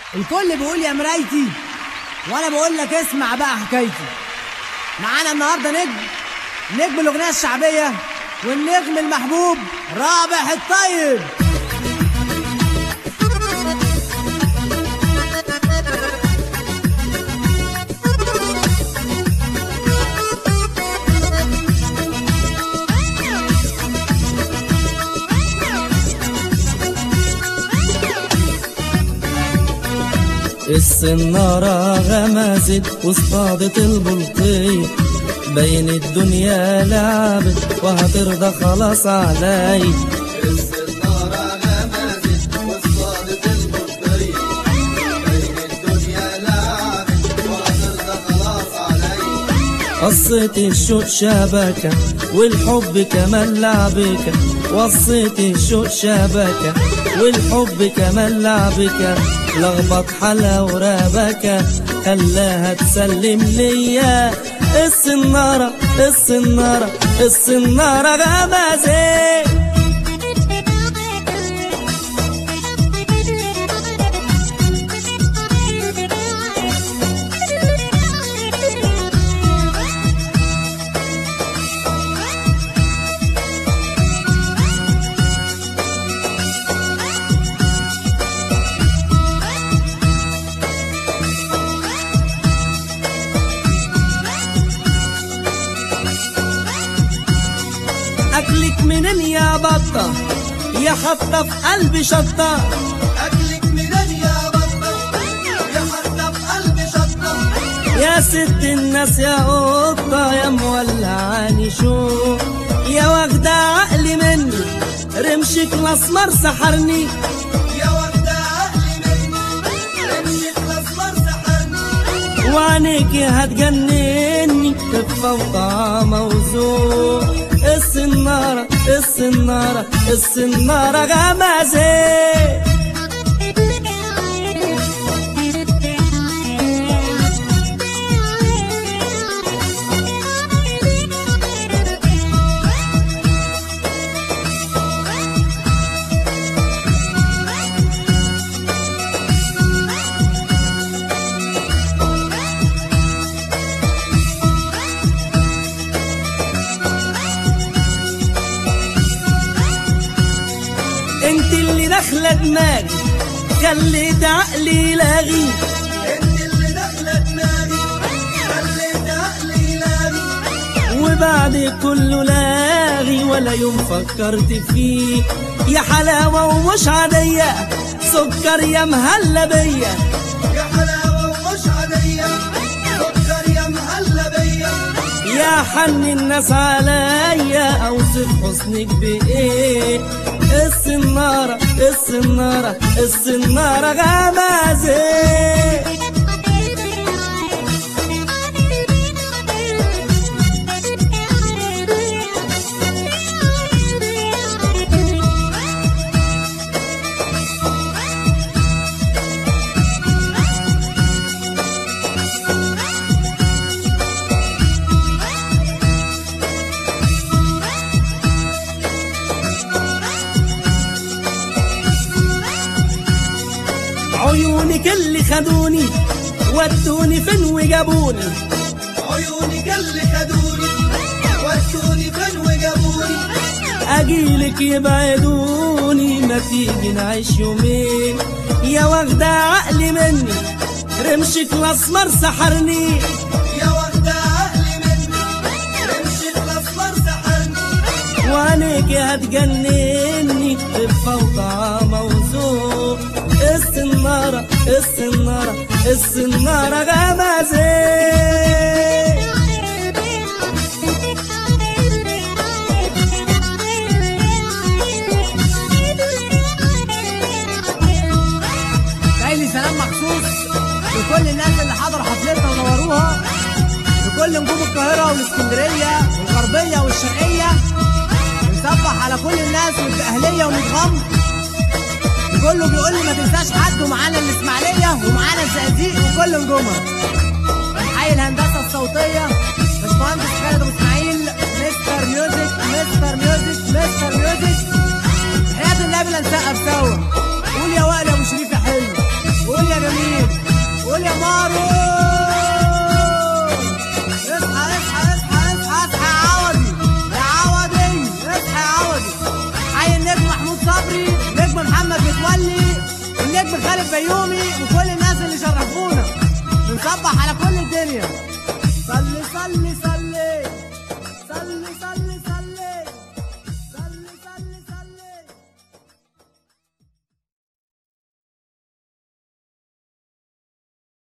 الكل بيقول يا مرايتي وانا بقول لك اسمع بقى حكايتي معانا النهارده نجم نجم الاغنيه الشعبيه والنجم المحبوب رابح الطيب السنارة غمزت واصطادت البلطية بين الدنيا لعبت وهترضى خلاص علي السنارة غمزت واصطادت البطارية بين الدنيا لعبت وهترضى خلاص علي قصة الشوق شبكة والحب كمان لعبكة وصيت الشوق شبكة والحب كمان لعبكة لخبط حلا ورابكة خلاها تسلم ليا السنارة السنارة السنارة غمزت أكلك منين يا بطة يا حطة في قلبي شطة أكلك منين يا بطة يا حتى في قلبي شطة يا ست الناس يا قطة يا مولعاني شو يا واخدة عقلي مني رمشك الأسمر سحرني يا واخدة عقلي مني رمشك الأسمر سحرني وعينيكي هتجنني خفة وطعمة وذوق السنارة السنارة السنارة غمزت انت اللي داخلة دماغي خليت عقلي لاغي انت اللي داخلة دماغي خليت عقلي لاغي وبعد كله لاغي ولا يوم فكرت فيه يا حلاوة ومش عادية سكر يا مهلة بيا يا حلاوة ومش عادية سكر يا مهلة بيا يا حن الناس عليا اوصف حسنك بايه السنارة السنارة السنارة غمزت عيونك اللي خدوني ودوني فين وجابوني عيونك اللي خدوني ودوني فين وجابوني اجيلك يبعدوني ما تيجي نعيش يومين يا واخدة عقلي مني رمشك الاسمر سحرني يا واخدة عقلي مني رمشك الأسمر سحرني وعينيك هتجنني خفة وطعمة وذوق السنارة السنارة السنارة غمزت جاي لي سلام مخصوص لكل الناس اللي حضروا حفلتنا ونوروها لكل نجوم القاهره والاسكندريه والغربيه والشرقيه بنصبح على كل الناس والاهليه ونتغم كله بيقول لي ما تنساش حد ومعانا الاسماعيليه ومعانا الزقازيق وكل نجومها حي الهندسه الصوتيه باشمهندس خالد ابو اسماعيل مستر ميوزك مستر ميوزك مستر ميوزك حياه النبي لا نسقف سوا قول يا وائل يا ابو شريف يا حلو قول يا جميل خالد بيومي وكل الناس اللي شرفونا بنصبح على كل الدنيا